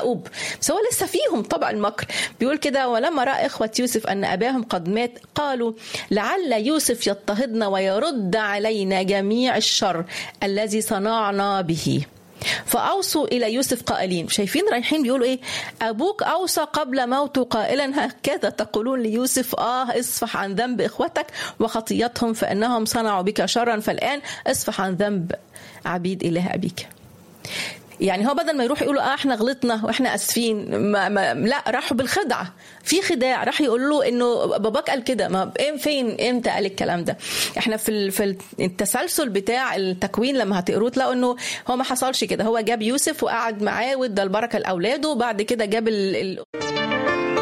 يعقوب بس هو لسه فيهم طبعا المكر بيقول كده ولما راى اخوه يوسف ان اباهم قد مات قالوا لعل يوسف يضطهدنا ويرد علينا جميع الشر الذي صنعنا به فأوصوا إلى يوسف قائلين شايفين رايحين بيقولوا إيه أبوك أوصى قبل موته قائلا هكذا تقولون ليوسف آه اصفح عن ذنب إخوتك وخطيتهم فإنهم صنعوا بك شرا فالآن اصفح عن ذنب عبيد إله أبيك يعني هو بدل ما يروح يقولوا اه احنا غلطنا واحنا اسفين ما ما لا راحوا بالخدعه في خداع راح يقول له انه باباك قال كده ما فين امتى قال الكلام ده احنا في في التسلسل بتاع التكوين لما هتقروه تلاقوا انه هو ما حصلش كده هو جاب يوسف وقعد معاه وادى البركه لاولاده وبعد كده جاب ال... ال...